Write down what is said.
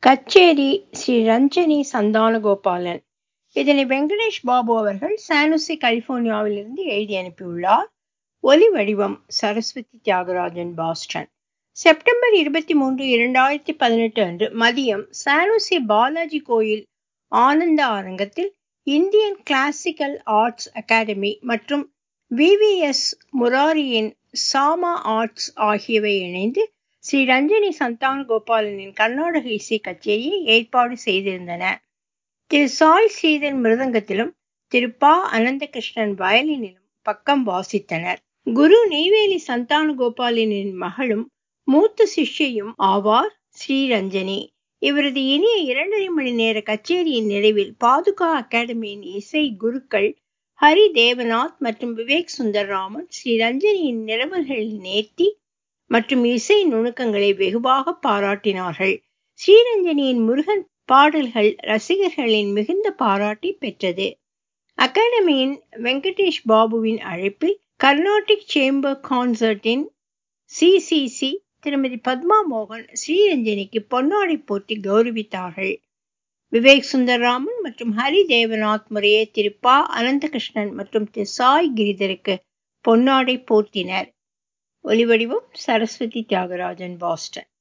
கச்சேரி ஸ்ரீ ரஞ்சனி சந்தானகோபாலன் இதனை வெங்கடேஷ் பாபு அவர்கள் சானுசி கலிபோர்னியாவிலிருந்து எழுதி அனுப்பியுள்ளார் ஒலி வடிவம் சரஸ்வதி தியாகராஜன் பாஸ்டன் செப்டம்பர் இருபத்தி மூன்று இரண்டாயிரத்தி பதினெட்டு அன்று மதியம் சானுசி பாலாஜி கோயில் ஆனந்த அரங்கத்தில் இந்தியன் கிளாசிக்கல் ஆர்ட்ஸ் அகாடமி மற்றும் விவிஎஸ் முராரியின் சாமா ஆர்ட்ஸ் ஆகியவை இணைந்து ஸ்ரீ ரஞ்சனி சந்தான கோபாலனின் கர்நாடக இசை கச்சேரியை ஏற்பாடு செய்திருந்தன திரு சாய் ஸ்ரீதர் மிருதங்கத்திலும் திரு பா அனந்தகிருஷ்ணன் வயலினிலும் பக்கம் வாசித்தனர் குரு நெய்வேலி சந்தான கோபாலனின் மகளும் மூத்த சிஷ்யையும் ஆவார் ஸ்ரீரஞ்சனி இவரது இனிய இரண்டரை மணி நேர கச்சேரியின் நிறைவில் பாதுகா அகாடமியின் இசை குருக்கள் ஹரி தேவநாத் மற்றும் விவேக் சுந்தர்ராமன் ஸ்ரீ ரஞ்சனியின் நிரவல்களில் நேர்த்தி மற்றும் இசை நுணுக்கங்களை வெகுவாக பாராட்டினார்கள் ஸ்ரீரஞ்சனியின் முருகன் பாடல்கள் ரசிகர்களின் மிகுந்த பாராட்டை பெற்றது அகாடமியின் வெங்கடேஷ் பாபுவின் அழைப்பில் கர்நாடிக் சேம்பர் கான்சர்ட்டின் சிசிசி திருமதி பத்மா மோகன் ஸ்ரீரஞ்சனிக்கு பொன்னாடை போட்டி கௌரவித்தார்கள் விவேக் சுந்தர்ராமன் மற்றும் ஹரி தேவநாத் முறையே திரு பா அனந்தகிருஷ்ணன் மற்றும் திரு சாய் கிரிதருக்கு பொன்னாடை போர்த்தினர் ஒலிவடிவம் சரஸ்வதி தியாகராஜன் பாஸ்டன்